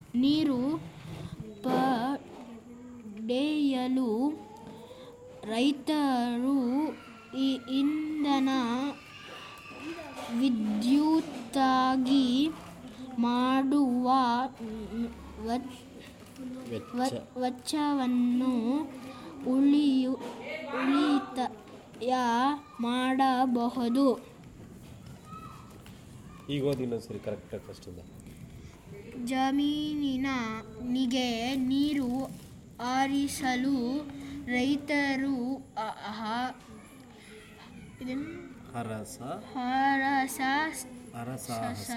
ನೀರು ಪಡೆಯಲು ರೈತರು ಈ ಇಂಧನ ವಿದ್ಯುತ್ತಾಗಿ ಮಾಡುವ ವ- ವೆಚ್ಚ ವ- ವೆಚ್ಚವನ್ನು ಉಳಿಯು ಉಳಿತಾಯ ಮಾಡಬಹುದು ಈಗ ಓದಿ ಇನ್ನೊಂದ್ಸರಿ ಕರೆಕ್ಟಾಗಿ ಫಸ್ಟಿಂದ ಜಮೀನಿನ ನಿಗೆ ನೀರು ಹಾರಿಸಲು ರೈತರು ಅ- ಹ- ಇದನ್ನು ಹರಸ ಹರಸ ಹರಸಾಹಸ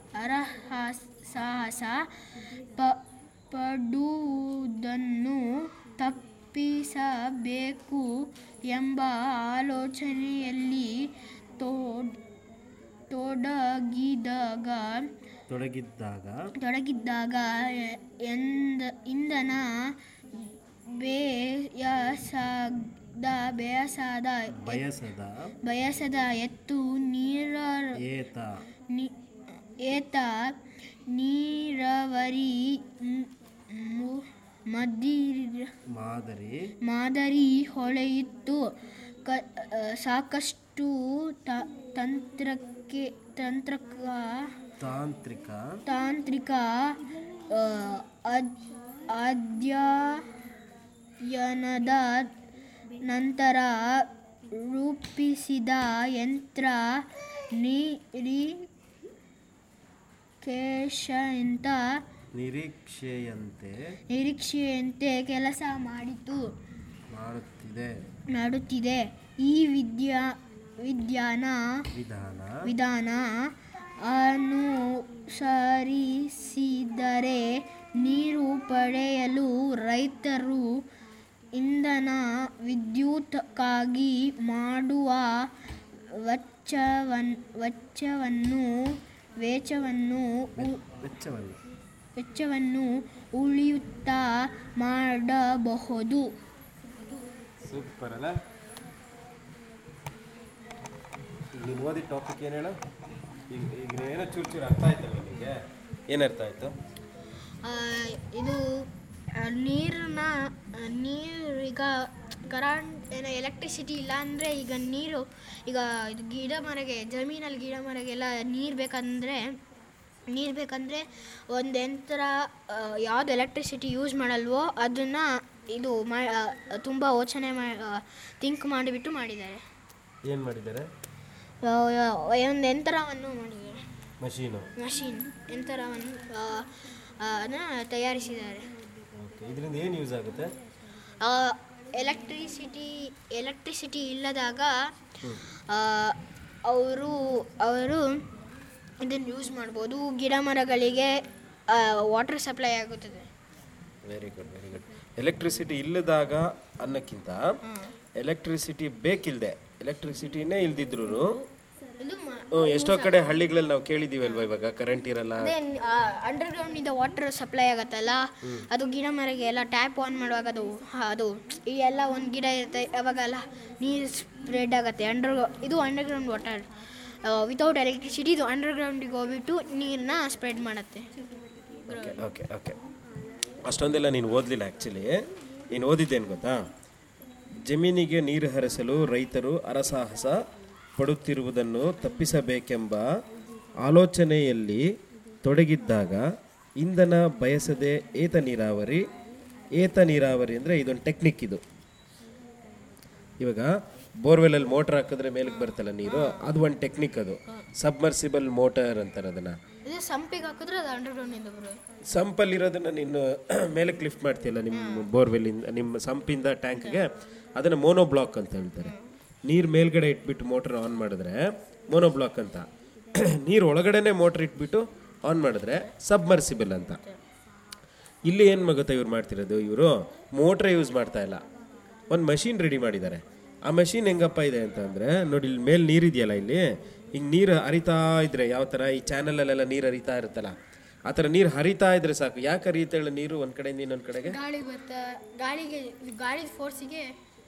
ಸಾಹಸ ಪ ಪಡುವುದನ್ನು ತಪ್ಪಿಸಬೇಕು ಎಂಬ ಆಲೋಚನೆಯಲ್ಲಿ ತೋ- ತೊಡಗಿದಾಗ ತೊಡಗಿದ್ದಾಗ ತೊಡಗಿದ್ದಾಗ ಎ- ಎಂದ ಇಂಧನ ಬೇಯಸದ ಬೇಯಸದ ಬಯಸದ ಬಯಸದ ಎತ್ತು ನೀರ ಏತ ನಿ- ಏತ ನೀರಾವರಿ ಮ್- ಮು- ಮದಿರ್ ಮಾದರಿ ಮಾದರಿ ಹೊಳೆಯಿತ್ತು ಕ ಆ, ಸಾಕಷ್ಟು ತ- ತಂತ್ರಕ್ಕೆ ತಂತ್ರಕ ತಾಂತ್ರಿಕ ತಾಂತ್ರಿಕ ಆ, ಅದ್- ಅಧ್ಯಯನದ ನಂತರ ರೂಪಿಸಿದ ಯಂತ್ರ ನಿರೀಕ್ಷೆಯಂತ ನಿರೀಕ್ಷೆಯಂತೆ ನಿರೀಕ್ಷೆಯಂತೆ ಕೆಲಸ ಮಾಡಿತು ಮಾಡುತ್ತಿದೆ ಮಾಡುತ್ತಿದೆ ಈ ವಿದ್ಯಾ ವಿಜ್ಞಾನ ವಿಧಾನ ವಿಧಾನ ಅನುಸರಿಸಿದರೆ ನೀರು ಪಡೆಯಲು ರೈತರು ಇಂಧನ ವಿದ್ಯುತ್ಕಾಗಿ ಮಾಡುವ ವೆಚ್ಚವನ್ ವೆಚ್ಚವನ್ನು ವೆಚ್ಚವನ್ನು ಉ- ವೆಚ್ಚವನ್ನು ವೆಚ್ಚವನ್ನು ಉಳಿಯುತ್ತಾ ಮಾಡಬಹುದು ಸೂಪರ್ ಅಲ್ಲ ಈಗ ನೀನು ಓದಿದ ಟಾಪಿಕ್ ಏನು ಹೇಳು ಈಗ ಈಗ ಏನೋ ಚೂರು ಚೂರು ಅರ್ಥ ಆಯ್ತಲ್ಲ ನಿಮಗೆ ಏನು ಅರ್ಥ ಆಯ್ತು ಆ, ಇದು ಆ, ನೀರನ್ನ ಆ, ನೀರು ಈಗ ಕರೆಂಟ್ ಏನೋ ಎಲೆಕ್ಟ್ರಿಸಿಟಿ ಇಲ್ಲ ಅಂದರೆ ಈಗ ನೀರು ಈಗ ಇದು ಗಿಡ ಮರಗೆ ಜಮೀನಲ್ಲಿ ಗಿಡ ಮರಗೆಲ್ಲ ನೀರು ಬೇಕಂದರೆ ನೀರು ಬೇಕಂದರೆ ಒಂದು ಯಂತ್ರ ಆ, ಯಾವ್ದು ಎಲೆಕ್ಟ್ರಿಸಿಟಿ ಯೂಸ್ ಮಾಡಲ್ವೋ ಅದನ್ನು ಇದು ಮಾ ತುಂಬ ಯೋಚನೆ ಮಾ ಥಿಂಕ್ ಮಾಡಿಬಿಟ್ಟು ಮಾಡಿದ್ದಾರೆ ಏನು ಮಾಡಿದ್ದಾರೆ ಒಂದು ಯಂತ್ರವನ್ನು ಮಾಡಿದ್ದಾರೆ ಮಷೀನು ಮಷೀನ್ ಯಂತ್ರವನ್ನು ಆ, ಆ, ಅನ್ನ ತಯಾರಿಸಿದ್ದಾರೆ ಓಕೆ ಇದರಿಂದ ಏನು ಯೂಸ್ ಆಗುತ್ತೆ ಎಲೆಕ್ಟ್ರಿಸಿಟಿ ಎಲೆಕ್ಟ್ರಿಸಿಟಿ ಇಲ್ಲದಾಗ ಅವರು ಅವರು ಇದನ್ನು ಯೂಸ್ ಮಾಡ್ಬೋದು ಗಿಡ ಮರಗಳಿಗೆ ವಾಟರ್ ಸಪ್ಲೈ ಆಗುತ್ತದೆ very good very good electricity ಇಲ್ಲದಾಗ ಅನ್ನಕ್ಕಿಂತ ಎಲೆಕ್ಟ್ರಿಸಿಟಿ ಬೇಕಿಲ್ಲದೆ ಎಲೆಕ್ಟ್ರಿಸಿಟಿನೇ ಇಲ್ದಿದ್ರು ಇದು ಮ- ಎಷ್ಟೋ ಕಡೆ ಹಳ್ಳಿಗಳಲ್ಲಿ ನಾವು ಕೇಳಿದೀವಲ್ವಾ ಇವಾಗ ಕರೆಂಟ್ ಇರಲ್ಲ ಅದೇ ಅಂಡರ್ಗ್ರೌಂಡಿಂದ ವಾಟರ್ ಸಪ್ಲೈ ಆಗತ್ತಲ್ಲ ಅದು ಗಿಡ ಮರಗೆ ಎಲ್ಲ ಟ್ಯಾಪ್ ಆನ್ ಮಾಡುವಾಗ ಅದು ಹ, ಅದು ಈ ಎಲ್ಲ ಒಂದು ಗಿಡ ಇರುತ್ತೆ ಅವಾಗೆಲ್ಲ ನೀರು ಸ್ಪ್ರೆಡ್ ಆಗುತ್ತೆ ಅಂಡರ್ ಇದು ಅಂಡರ್ಗ್ರೌಂಡ್ ವಾಟರ್ ವಿತೌಟ್ ಎಲೆಕ್ಟ್ರಿಸಿಟಿ ಇದು ಅಂಡರ್ಗ್ರೌಂಡಿಗೆ ಹೋಗ್ಬಿಟ್ಟು ನೀರನ್ನ ಸ್ಪ್ರೆಡ್ ಮಾಡುತ್ತೆ ಓಕೆ ಓಕೆ ಓಕೆ ಅಷ್ಟೊಂದೆಲ್ಲ ನೀನು ಓದಲಿಲ್ಲ ಆ್ಯಕ್ಚುಲಿ ನೀನು ಓದಿದ್ದೇನು ಗೊತ್ತಾ ಜಮೀನಿಗೆ ನೀರು ಹರಿಸಲು ರೈತರು ಅರಸಾಹಸ ಪಡುತ್ತಿರುವುದನ್ನು ತಪ್ಪಿಸಬೇಕೆಂಬ ಆಲೋಚನೆಯಲ್ಲಿ ತೊಡಗಿದ್ದಾಗ ಇಂಧನ ಬಯಸದೆ ಏತ ನೀರಾವರಿ ಏತ ನೀರಾವರಿ ಅಂದರೆ ಇದೊಂದು ಟೆಕ್ನಿಕ್ ಇದು ಇವಾಗ ಬೋರ್ವೆಲಲ್ಲಿ ಮೋಟ್ರ್ ಹಾಕಿದ್ರೆ ಮೇಲಕ್ಕೆ ಬರ್ತಲ್ಲ ನೀರು ಅದು ಒಂದು ಟೆಕ್ನಿಕ್ ಅದು ಸಬ್ಮರ್ಸಿಬಲ್ ಮೋಟರ್ ಅಂತಾರೆ ಅದನ್ನು ಇದು ಸಂಪಿಗೆ ಹಾಕಿದ್ರೆ ಅದು ಅಂಡರ್ಗ್ರೌಂಡಿಂದ ಬರುತ್ತೆ ಸಂಪಲ್ಲಿರೋದನ್ನ ನೀನು ಮೇಲಕ್ಕೆ ಲಿಫ್ಟ್ ಮಾಡ್ತೀಯಲ್ಲ ನಿಮ್ಮ ಬೋರ್ವೆಲ್ಲಿಂದ ನಿಮ್ಮ ಸಂಪಿಂದ ಟ್ಯಾಂಕ್ಗೆ ಅದನ್ನು ಮೋನೋ ಬ್ಲಾಕ್ ಅಂತ ಹೇಳ್ತಾರೆ ನೀರು ಮೇಲ್ಗಡೆ ಇಟ್ಬಿಟ್ಟು ಮೋಟ್ರ್ ಆನ್ ಮಾಡಿದ್ರೆ ಮೋನೋ ಬ್ಲಾಕ್ ಅಂತ ನೀರು ಒಳಗಡೆನೆ ಮೋಟ್ರ್ ಇಟ್ಬಿಟ್ಟು ಆನ್ ಮಾಡಿದ್ರೆ ಸಬ್ಮರ್ಸಿಬಲ್ ಅಂತ ಇಲ್ಲಿ ಏನು ಮಗುತ್ತಾ ಇವ್ರು ಮಾಡ್ತಿರೋದು ಇವರು ಮೋಟ್ರೇ ಯೂಸ್ ಮಾಡ್ತಾ ಇಲ್ಲ ಒಂದು ಮಷೀನ್ ರೆಡಿ ಮಾಡಿದ್ದಾರೆ ಆ ಮಷೀನ್ ಹೆಂಗಪ್ಪ ಇದೆ ಅಂತಂದರೆ ನೋಡಿ ಇಲ್ಲಿ ಮೇಲೆ ನೀರಿದೆಯಲ್ಲ ಇಲ್ಲಿ ಹಿಂಗೆ ನೀರು ಹರಿತಾ ಇದ್ರೆ ಯಾವ ಥರ ಈ ಚಾನಲಲ್ಲೆಲ್ಲ ನೀರು ಹರಿತಾ ಇರುತ್ತಲ್ಲ ಆ ಥರ ನೀರು ಹರಿತಾ ಇದ್ರೆ ಸಾಕು ಯಾಕೆ ಹರಿಯುತ್ತೆ ಹೇಳು ನೀರು ಒಂದು ಕಡೆಯಿಂದ ಇನ್ನೊಂದು ಕಡೆಗೆ ಗಾಳಿ ಬರ್ತಾ ಗಾಳಿಗೆ ಗಾಳಿ ಫೋರ್ಸಿಗೆ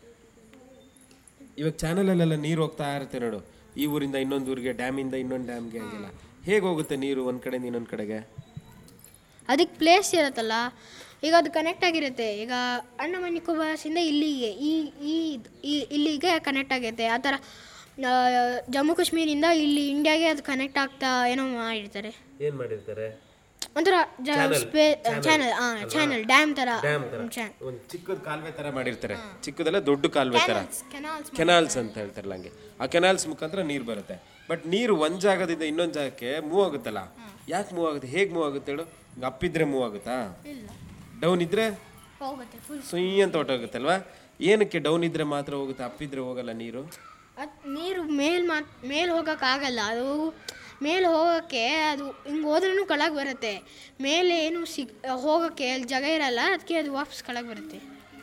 ಇವಾಗ ಚಾನಲಲ್ಲೆಲ್ಲ ನೀರು ಹೋಗ್ತಾ ಇರುತ್ತೆ ನೋಡು ಈ ಊರಿಂದ ಇನ್ನೊಂದು ಊರಿಗೆ ಡ್ಯಾಮಿಂದ ಇನ್ನೊಂದು ಡ್ಯಾಮ್ಗೆ ಹಂಗೆಲ್ಲ ಹೇಗೆ ಹೋಗುತ್ತೆ ನೀರು ಒಂದು ಕಡೆಯಿಂದ ಇನ್ನೊಂದು ಕಡೆಗೆ ಅದಕ್ಕೆ ಪ್ಲೇಸ್ ಇರುತ್ತಲ್ಲ ಈಗ ಅದು ಕನೆಕ್ಟ್ ಆಗಿರುತ್ತೆ ಈಗ ಅಂಡಮಾನ್ ನಿಕೋಬಾರ್ಸಿಂದ ಇಲ್ಲಿಗೆ ಈ ಈ ಈ- ಇಲ್ಲಿಗೆ ಕನೆಕ್ಟ್ ಆಗೈತೆ ಆ ಥರ ಆ, ಜಮ್ಮು ಕಾಶ್ಮೀರಿಂದ ಇಲ್ಲಿ ಇಂಡಿಯಾಗೆ ಅದು ಕನೆಕ್ಟ್ ಆಗ್ತಾ ಏನೋ ಮಾಡಿರ್ತಾರೆ ಏನ್ ಮಾಡಿರ್ತಾರೆ ಒಂಥರ ಚಾನಲ್ ಹಾಂ ಚಾನಲ್ ಡ್ಯಾಮ್ ಥರ ಡ್ಯಾಮ್ ತರ ಚಾನ್ ಒಂದು ಚಿಕ್ಕದ ಕಾಲುವೆ ತರ ಮಾಡಿರ್ತಾರೆ ಚಿಕ್ಕದಲ್ಲ ದೊಡ್ಡ ಕಾಲುವೆ ತರ ಕೆನಾಲ್ಸ್ ಕೆನಾಲ್ಸ್ ಅಂತ ಹೇಳ್ತಾರಲ್ಲ ಹಂಗೆ ಆ ಕೆನಾಲ್ಸ್ ಮುಖಾಂತರ ನೀರು ಬರುತ್ತೆ ಬಟ್ ನೀರು ಒಂದ್ ಜಾಗದಿಂದ ಇನ್ನೊಂದ್ ಜಾಗಕ್ಕೆ ಮೂವ್ ಆಗುತ್ತಲ್ಲ ಯಾಕೆ ಮೂವ್ ಆಗುತ್ತೆ ಹೇಗೆ ಮೂವ್ ಆಗುತ್ತೆ ಹೇಳು ಈಗ ಅಪ್ಪಿದ್ರೆ ಮೂವ್ ಆಗುತ್ತಾ ಇಲ್ಲ ಡೌನ್ ಇದ್ರೆ ಹೋಗುತ್ತೆ ಫುಲ್ ಸುಯ್ ಅಂತ ಹೊಟ್ಟೋಗುತ್ತಲ್ವಾ ಏನಕ್ಕೆ ಡೌನ್ ಇದ್ರೆ ಮಾತ್ರ ಹೋಗುತ್ತೆ ಅಪ್ಪಿದ್ರೆ ಹೋಗಲ್ಲ ನೀರು ಅದು ನೀರು ಮೇಲ್ ಮಾ ಮೇಲೆ ಹೋಗೋಕ್ಕಾಗಲ್ಲ ಅದು ಮೇಲೆ ಹೋಗೋಕ್ಕೆ ಅದು ಹಿಂಗೆ ಹೋದ್ರೂ ಕೆಳಗೆ ಬರುತ್ತೆ ಮೇಲೆ ಏನು ಸಿಗ್ ಹೋಗೋಕ್ಕೆ ಅಲ್ಲಿ ಜಾಗ ಇರಲ್ಲ ಅದಕ್ಕೆ ಅದು ವಾಪಸ್ ಕೆಳಗೆ ಬರುತ್ತೆ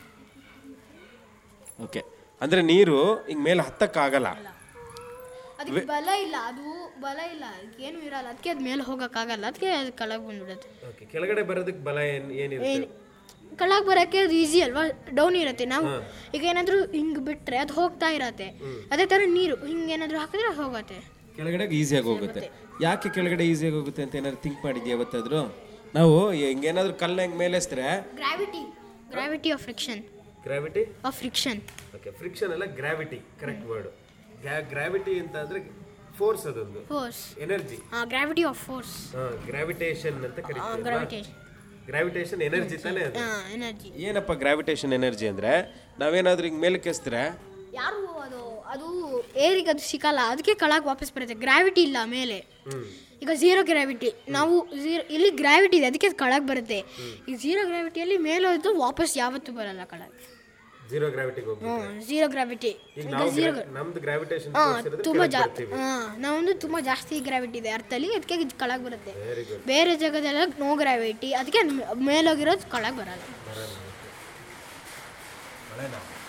ಓಕೆ ಅಂದ್ರೆ ನೀರು ಹಿಂಗ್ ಮೇಲೆ ಹತ್ತಕ್ಕಾಗಲ್ಲ ಅದಕ್ಕೆ ಬಲ ಇಲ್ಲ ಅದು ಬಲ ಇಲ್ಲ ಏನು ಇರಲ್ಲ ಅದಕ್ಕೆ ಅದು ಮೇಲೆ ಹೋಗೋಕ್ಕಾಗಲ್ಲ ಅದಕ್ಕೆ ಅದು ಕೆಳಗೆ ಬಂದ್ಬಿಡುತ್ತೆ ಓಕೆ ಕೆಳಗಡೆ ಬರೋದಕ್ಕೆ ಬಲ ಏನ್ ಏನಿರುತ್ತೆ ಕೆಳಗೆ ಬರೋಕ್ಕೆ ಅದು ಈಸಿ ಅಲ್ವಾ ಡೌನ್ ಇರುತ್ತೆ ನಾವು ಈಗ ಏನಾದರೂ ಹಿಂಗೆ ಬಿಟ್ಟರೆ ಅದು ಹೋಗ್ತಾ ಇರತ್ತೆ ಅದೇ ಥರ ನೀರು ಹಿಂಗೆ ಏನಾದರೂ ಹಾಕಿದ್ರೆ ಅದು ಹೋಗುತ್ತೆ ಕೆಳಗಡೆ ಈಸಿಯಾಗಿ ಹೋಗುತ್ತೆ ಯಾಕೆ ಕೆಳಗಡೆ ಈಸಿಯಾಗಿ ಹೋಗುತ್ತೆ ಅಂತ ಏನಾದ್ರು ಥಿಂಕ್ ಮಾಡಿದ್ಯಾ ಯಾವತ್ತಾದ್ರೂ ನಾವು ಹಿಂಗೇನಾದ್ರೂ ಕಲ್ಲ ಹೆಂಗ್ ಮೇಲೆ ಎಸ್ದ್ರೆ gravity gravity of friction gravity of friction okay friction ಅಲ್ಲ ಗ್ರಾವಿಟಿ ಕರೆಕ್ಟ್ ವರ್ಡ್ ಗ್ರಾವಿಟಿ ಅಂತ ಅಂದ್ರೆ ಫೋರ್ಸ್ ಅದೊಂದು force energy gravity of force gravitation ಅಂತ ಕರೀತೀವಿ ಗ್ರಾವಿಟೇಷನ್ ಗ್ರಾವಿಟೇಷನ್ ಎನರ್ಜಿ ತಾನೇ ಅದು ಎನರ್ಜಿ ಏನಪ್ಪ ಗ್ರಾವಿಟೇಷನ್ ಎನರ್ಜಿ ಅಂದ್ರೆ ನಾವೇನಾದ್ರೂ ಹಿಂಗ್ ಮೇಲಕ್ಕೆ ಎಸ್ದ್ರೆ ಯಾರು ಅದು ಅದು ಏರಿಗೆ ಅದು ಸಿಕ್ಕಲ್ಲ ಅದಕ್ಕೆ ಕೆಳಗೆ ವಾಪಸ್ ಬರುತ್ತೆ ಗ್ರಾವಿಟಿ ಇಲ್ಲ ಮೇಲೆ ಈಗ ಝೀರೋ ಗ್ರಾವಿಟಿ ನಾವು ಝೀರೋ ಇಲ್ಲಿ ಗ್ರಾವಿಟಿ ಇದೆ ಅದಕ್ಕೆ ಕೆಳಗೆ ಬರುತ್ತೆ ಈ ಝೀರೋ ಗ್ರಾವಿಟಿಯಲ್ಲಿ ಮೇಲೆ ಹೋಯ್ತು ವಾಪಸ್ ಯಾವತ್ತೂ ಬರಲ್ಲ ಕೆಳಗೆ ಜೀರೋ ಗ್ರಾವಿಟಿಗೆ ಹೋಗಿ ಹ್ಞೂ ಝೀರೋ ಗ್ರಾವಿಟಿ ಈಗ ಈಗ ನಾವು ಝೀರೋ ನಮ್ದು ಗ್ರಾವಿಟೇಷನ್ ಹಾಂ ತುಂಬ ಜಾ ಹಾಂ ನಾವೊಂದು ತುಂಬ ಜಾಸ್ತಿ ಗ್ರಾವಿಟಿ ಇದೆ ಅರ್ಥಲ್ಲಿ ಅದಕ್ಕೆ ಇದು ಕೆಳಗೆ ಬರುತ್ತೆ ವೆರಿ ಗುಡ್ ಬೇರೆ ಜಾಗದೆಲ್ಲ ನೋ ಗ್ರಾವಿಟಿ ಅದಕ್ಕೆ ಅದು ಮೇಲೋಗಿರೋದು ಕೆಳಗೆ ಬರಲ್ಲ ಮಳೆನಾ